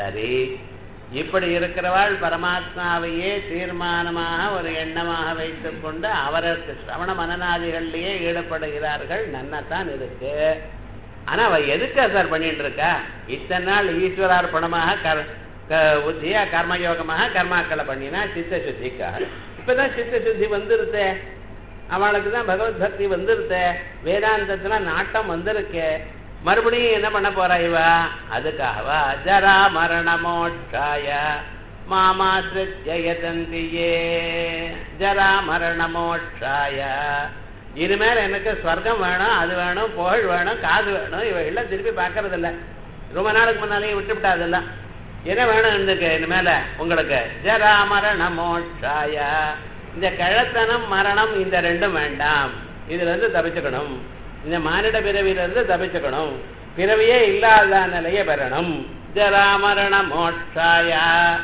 சரி இப்படி இருக்கிறவாள் பரமாத்மாவையே தீர்மானமாக ஒரு எண்ணமாக வைத்துக்கொண்டு அவருக்கு சிரவண மனநாதிகளிலேயே ஈடுபடுகிறார்கள் நன்னத்தான் இருக்கு ஆனா அவ எதுக்கு சார் பண்ணிட்டு இருக்கா இத்தனை நாள் ஈஸ்வரார்ப்பணமாக கர் புத்தியா கர்மயோகமாக கர்மாக்களை பண்ணினா சித்த சுத்திக்காக இப்பதான் சித்த சுத்தி வந்துருத்தே அவளுக்கு தான் பகவத் பக்தி வந்துருத்தே வேதாந்தத்துல நாட்டம் வந்திருக்கே மறுபடியும் என்ன பண்ண போறா இவா அதுக்காகவா ஜரா மரண மோட்சாய மாமாசிரியே ஜரா மரண மோட்சாய இனிமேல் எனக்கு ஸ்வர்க்கம் வேணும் அது வேணும் புகழ் வேணும் காது வேணும் இவைகள்லாம் திருப்பி பார்க்கறது இல்ல ரொம்ப நாளுக்கு முன்னாலேயே விட்டுவிட்டா அதெல்லாம் என்ன வேணும் எனக்கு இனிமேல உங்களுக்கு ஜரா மரண மோட்சாய இந்த கழத்தனம் மரணம் இந்த ரெண்டும் வேண்டாம் இதுல இருந்து தப்பிச்சுக்கணும் இந்த மானிட பிறவியிலிருந்து தப்பிச்சுக்கணும் பிறவியே இல்லாத நிலையை பெறணும் ஜராமரண மோட்சாய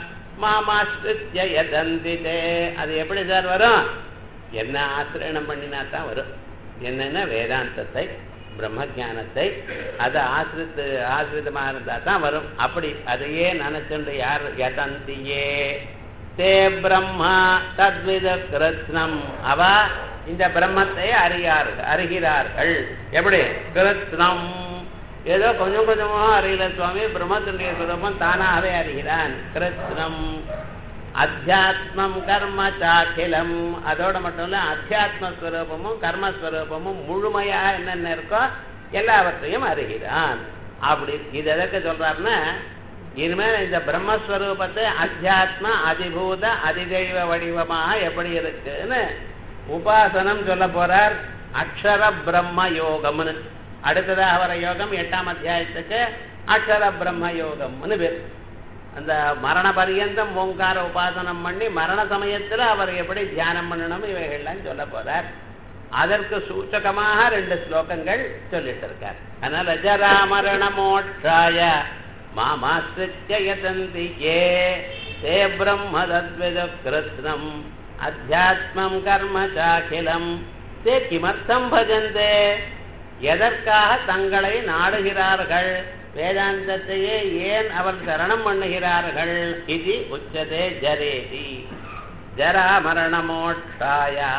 மாமாஸ்திய தந்திதே அது எப்படி சார் வரும் என்ன ஆசிரியனம் பண்ணினா தான் வரும் என்னென்ன வேதாந்தத்தை பிரம்ம ஜானத்தை அதை ஆசிரித்து ஆசிரிதமாக இருந்தால் தான் வரும் அப்படி அதையே நினைச்சுண்டு யார் யதந்தியே தே பிரம்மா தத்வித கிருத்னம் அவ இந்த பிரம்மத்தை அறியார்கள் அறிகிறார்கள் எப்படி கிருத்னம் ஏதோ கொஞ்சம் கொஞ்சமாக அறியல சுவாமி பிரம்மத்தினுடைய சுரூபம் தானாகவே அறிகிறான் கிருத்னம் அத்தியாத்மம் கர்ம சாக்கிலம் அதோட மட்டும் இல்ல அத்தியாத்ம ஸ்வரூபமும் கர்மஸ்வரூபமும் முழுமையாக என்னென்ன இருக்கோ எல்லாவற்றையும் அறிகிறான் அப்படி இது எதற்கு சொல்றாருன்னா இனிமேல் இந்த பிரம்மஸ்வரூபத்தை அத்தியாத்ம அதிபூத அதிதெய்வ வடிவமாக எப்படி இருக்குன்னு உபாசனம் சொல்ல போறார் அக்ஷர பிரம்ம யோகம்னு அடுத்ததாக வர யோகம் எட்டாம் அத்தியாயத்துக்கு அக்ஷர பிரம்ம யோகம்னு பேர் அந்த மரண பரியந்தம் ஓங்கார உபாசனம் பண்ணி மரண சமயத்துல அவர் எப்படி தியானம் பண்ணணும் இவைகள்லாம் சொல்ல போறார் அதற்கு சூச்சகமாக ரெண்டு ஸ்லோகங்கள் சொல்லிட்டு இருக்கார் அதனால ஜரா மரண மோட்சாய மாமாசிரிச்சயதந்தி ஏ தே பிரம்ம தத்வித கிருத்னம் அத்தியாத்மம் கர்ம சாக்கிலம் தே கிமர்த்தம் பஜந்தே எதற்காக தங்களை நாடுகிறார்கள் வேதாந்தத்தையே ஏன் அவர் சரணம் பண்ணுகிறார்கள் இது உச்சதே ஜரேதி ஜராமரண மோட்சாயா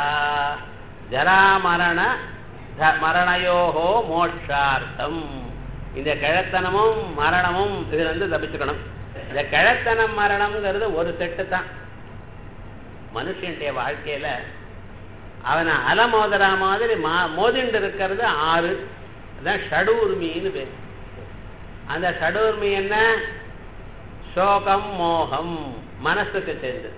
ஜராமரண மரணயோகோ மோட்சார்த்தம் இந்த கிழத்தனமும் மரணமும் இதுல இருந்து தப்பிச்சுக்கணும் இந்த கிழத்தனம் மரணம்ங்கிறது ஒரு செட்டு தான் மனுஷனுடைய வாழ்க்கையில அவனை அல மோதுறா மாதிரி மா மோதிண்டு இருக்கிறது ஆறு அதான் ஷடூர்மின்னு பேர் அந்த ஷடூர்மி என்ன சோகம் மோகம் மனசுக்கு சேர்ந்தது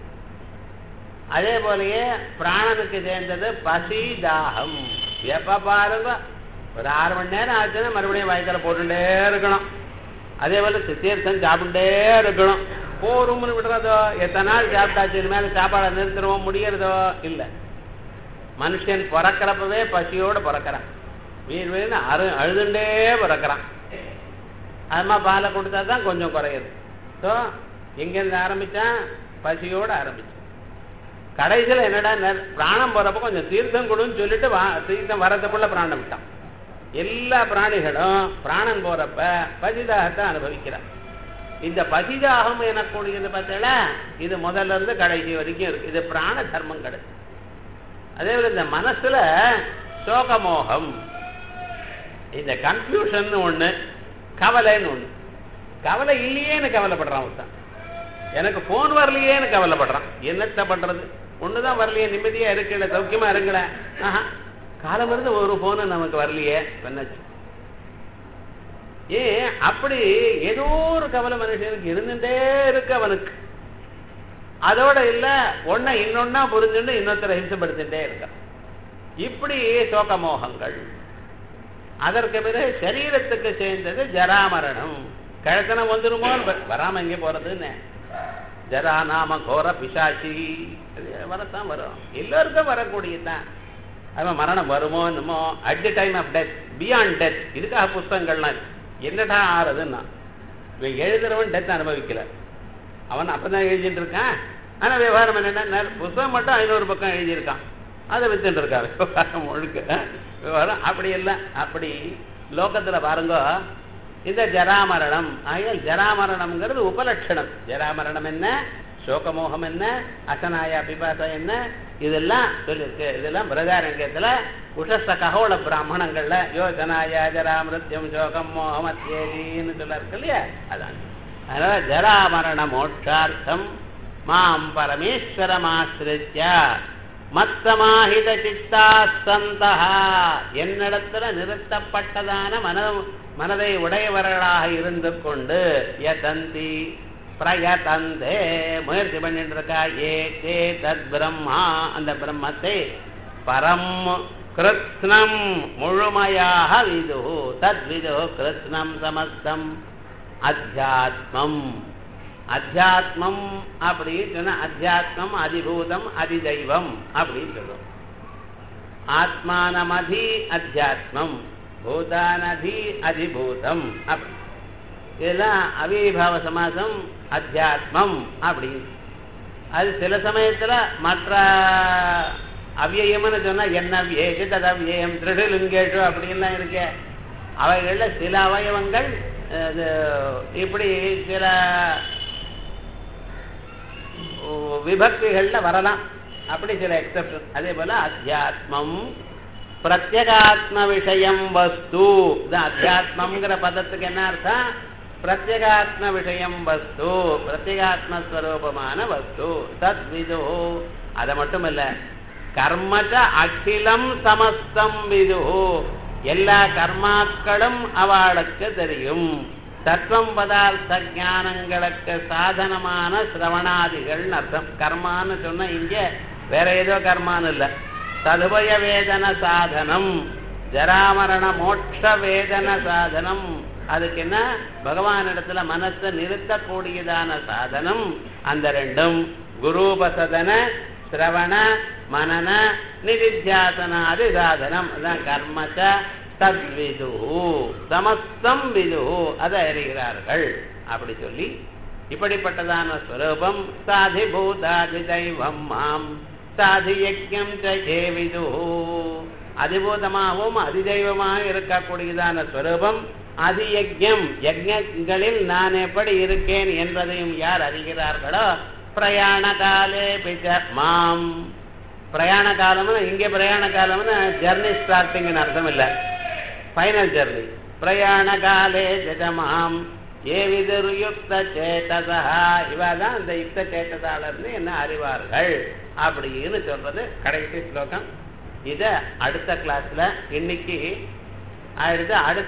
அதே போலயே பிராணனுக்கு சேர்ந்தது பசி தாகம் எப்ப பாருங்க ஒரு ஆறு மணி நேரம் ஆச்சுன்னா மறுபடியும் வயத்துல போட்டுட்டே இருக்கணும் அதே போல தீர்த்தம் சாப்பிட்டே இருக்கணும் போரும்னு விடுறதோ எத்தனை நாள் சாப்பிட்டாச்சு மேல சாப்பாடை நிறுத்துறோம் முடியறதோ இல்லை மனுஷன் பிறக்கிறப்பவே பசியோடு பிறக்கிறான் வீர் வீர்னு அரு அழுதுண்டே பிறக்கிறான் அதுமா பாலை கொடுத்தா தான் கொஞ்சம் குறையுது ஸோ எங்கேருந்து ஆரம்பித்தான் பசியோடு ஆரம்பிச்சு கடைசியில் என்னடா பிராணம் போகிறப்ப கொஞ்சம் தீர்த்தம் கொடுன்னு சொல்லிட்டு வா தீர்த்தம் வரதுக்குள்ள பிராணம் விட்டான் எல்லா பிராணிகளும் பிராணன் போறப்ப பசிதாகத்தை அனுபவிக்கிறான் இந்த பசிதாகம் எனக்கூடியது பார்த்தீங்களா இது முதல்ல இருந்து கடைசி வரைக்கும் இருக்கு இது பிராண தர்மம் கிடையாது அதே போல இந்த மனசுல சோகமோகம் இந்த கன்ஃபியூஷன் ஒண்ணு கவலைன்னு ஒண்ணு கவலை இல்லையேன்னு கவலைப்படுறான் ஒருத்தன் எனக்கு போன் வரலையேன்னு கவலைப்படுறான் என்னத்த பண்றது ஒண்ணுதான் வரலையே நிம்மதியா இருக்கல சௌக்கியமா இருக்கல ஆஹா காலம் இருந்து ஒரு போனு நமக்கு வரலையே என்னாச்சு ஏன் அப்படி ஏதோ ஒரு கவலை மனுஷனுக்கு இருந்துட்டே இருக்கு அவனுக்கு அதோட இல்ல ஒன்ன இன்னொன்னா புரிஞ்சுட்டு இன்னொருத்தரை ஹிம்சப்படுத்திட்டே இருக்கான் இப்படி சோகமோகங்கள் அதற்கு பிறகு சரீரத்துக்கு சேர்ந்தது ஜராமரணம் கழத்தனம் வந்துருமோ வராம எங்கே போறதுன்னு ஜரா நாம கோர பிசாச்சி வரத்தான் வரும் எல்லோருக்கும் வரக்கூடியதுதான் அவன் மரணம் வருமோ என்னமோ at the time of death beyond death இதுக்காக புஸ்தகங்கள்லாம் என்னடா ஆறுதுன்னா இவன் எழுதுறவன் டெத் அனுபவிக்கல அவன் அப்பதான் எழுதிட்டு இருக்கான் ஆனா விவகாரம் என்னன்னா புஸ்தகம் மட்டும் ஐநூறு பக்கம் எழுதியிருக்கான் அதை வித்துட்டு இருக்காரு விவகாரம் முழுக்க விவகாரம் அப்படி இல்லை அப்படி லோகத்துல பாருங்க இந்த ஜராமரணம் ஆகையால் ஜராமரணம்ங்கிறது உபலட்சணம் ஜராமரணம் என்ன சோகமோகம் என்ன அசனாயா பிபாசா என்ன இதெல்லாம் சொல்லியிருக்கு இதெல்லாம் பிரதாரங்கத்துல உஷஸ்த ககோள பிராமணங்கள்ல யோஜனாயா ஜரா மிருத்யம் சோகம் மோகம் அத்தியேலின்னு சொல்ல இருக்கு இல்லையா அதான் அதனால ஜராமரண மோட்சார்த்தம் மாம் பரமேஸ்வரமாசிரித்ய மத்தமாஹித சித்தா சந்தா என்னிடத்துல நிறுத்தப்பட்டதான மன மனதை உடையவர்களாக இருந்து கொண்டு யதந்தி பிரயதந்தே முயற்சி பண்ணிட்டு இருக்கா ஏ தே தத் பிரம்மா அந்த பிரம்மத்தை பரம் கிருத்னம் முழுமையாக விது தத் விது கிருத்னம் சமஸ்தம் அத்தியாத்மம் அத்தியாத்மம் அப்படின்னு சொன்னா அத்தியாத்மம் அதிபூதம் அதிதெய்வம் அப்படின்னு சொல்லுவோம் ஆத்மானமதி அத்தியாத்மம் பூதானதி அதிபூதம் அப்படி இதெல்லாம் அவிபாவ சமாசம் அத்தியாத்மம் அப்படின்னு அது சில சமயத்துல மற்ற அவ்யயம்னு சொன்னா என்ன அவ்யேஷு தது அவ்யயம் திருடுலுங்கேஷு அப்படின்லாம் இருக்கு அவைகள்ல சில அவயவங்கள் அது இப்படி சில விபக்திகள்ல வரலாம் அப்படி சில எக்ஸப்ஷன் அதே போல அத்தியாத்மம் பிரத்யகாத்ம விஷயம் வஸ்து இது அத்தியாத்மங்கிற பதத்துக்கு என்ன அர்த்தம் பிரத்யகாத்ம விஷயம் வஸ்து பிரத்யகாத்மஸ்வரூபமான வஸ்து தத் விது அது மட்டும் இல்ல கர்மச்ச அகிலம் சமஸ்தம் விது எல்லா கர்மாக்களும் அவளுக்கு தெரியும் தத்துவம் பதார்த்த ஞானங்களுக்கு சாதனமான சிரவணாதிகள் அர்த்தம் கர்மான்னு சொன்னா இங்க வேற ஏதோ கர்மான்னு இல்ல ததுபய வேதன சாதனம் ஜராமரண மோட்ச வேதன சாதனம் அதுக்கு என்ன பகவானிடத்துல மனசை நிறுத்தக்கூடியதான சாதனம் அந்த ரெண்டும் குரூபசதன சிரவண மனன நிதித்தியாசனாதி சாதனம் அதான் கர்மச்ச தத்விது சமஸ்தம் விது அதை அறிகிறார்கள் அப்படி சொல்லி இப்படிப்பட்டதான ஸ்வரூபம் சாதி பூதாதி தெய்வம் மாம் சாதி யஜ்யம் ஜே விது அதிபூதமாகவும் அதிதெய்வமாக இருக்கக்கூடியதான ஸ்வரூபம் அதியஜம் யஜ்யங்களில் நான் எப்படி இருக்கேன் என்பதையும் யார் அறிகிறார்களோ பிரயாண காலே பிச்ச மாம் பிரயாண காலம்னு இங்கே பிரயாண காலம்னு ஜர்னி ஸ்டார்டிங்னு அர்த்தம் இல்லை ஃபைனல் ஜர்னி பிரயாண காலே ஜமாம் ஏ விதுர்யுக்த சேதசா இவ தான் அந்த யுக்த சேத்தசாலர்னு என்ன அறிவார்கள் அப்படின்னு சொல்றது கடைசி ஸ்லோகம் இத அடுத்த கிளாஸ்ல இன்னைக்கு அடுத்து அடுத்த